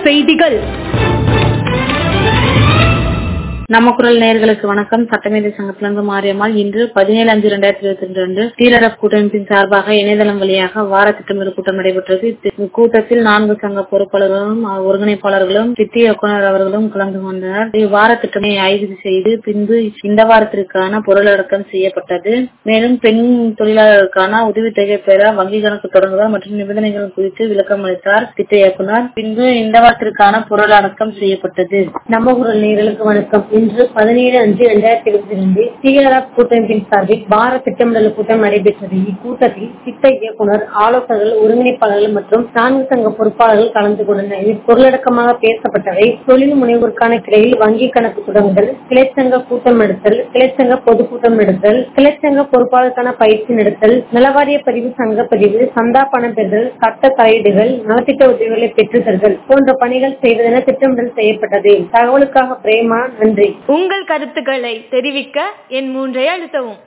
செய்திகள் நம்ம குரல் நேயர்களுக்கு வணக்கம் சட்டமேதை சங்கத்திலிருந்து மாரியம்மாள் இன்று பதினேழு அஞ்சு ரெண்டாயிரத்தி இருபத்தி ரெண்டு அன்று டிஆர்எஃப் கூட்டமைப்பின் சார்பாக இணையதளம் வழியாக வார திட்டமிடல் கூட்டம் நடைபெற்றது இக்கூட்டத்தில் நான்கு சங்க பொறுப்பாளர்களும் ஒருங்கிணைப்பாளர்களும் சிட்டி இயக்குனர் அவர்களும் கலந்து கொண்டனர் இவ்வார திட்டத்தை ஆய்வு செய்து பின்பு இந்த வாரத்திற்கான பொருளடக்கம் செய்யப்பட்டது மேலும் பெண் தொழிலாளர்களுக்கான உதவித்தொகை பெற வங்கி கணக்கு தொடங்குதல் மற்றும் நிபந்தனைகள் குறித்து விளக்கம் அளித்தார் திட்ட இயக்குனர் பின்பு இந்த வாரத்திற்கான பொருளடக்கம் செய்யப்பட்டது நம்ம குரல் நேயர்களுக்கு வணக்கம் இன்று பதினேழு அஞ்சு இரண்டாயிரத்தி இருபத்தி ரெண்டு டிஆர்எஃப் கூட்டமைப்பின் சார்பில் வார திட்டமிடல் கூட்டம் நடைபெற்றது இக்கூட்டத்தில் திட்ட இயக்குனர் ஆலோசகர்கள் ஒருங்கிணைப்பாளர்கள் மற்றும் நான்கு சங்க பொறுப்பாளர்கள் கலந்து கொண்டனர் இதில் பொருளடக்கமாக பேசப்பட்டவை தொழில் முனைவோருக்கான கிளையில் வங்கி கணக்கு தொடங்குதல் கிளைச்சங்க கூட்டம் எடுத்தல் கிளைச்சங்க பொதுக்கூட்டம் எடுத்தல் கிளைச்சங்க பொறுப்பாளருக்கான பயிற்சி நடத்தல் நலவாரிய பதிவு சங்க பதிவு சந்தா பணம் பெறுதல் சட்ட தலையீடுகள் நலத்திட்ட உதவிகளை பெற்றுத்தருதல் போன்ற பணிகள் செய்வதென திட்டமிடல் செய்யப்பட்டது தகவலுக்காக பிரேமா நன்றி உங்கள் கருத்துக்களை தெரிவிக்க என் மூன்றை அழுத்தவும்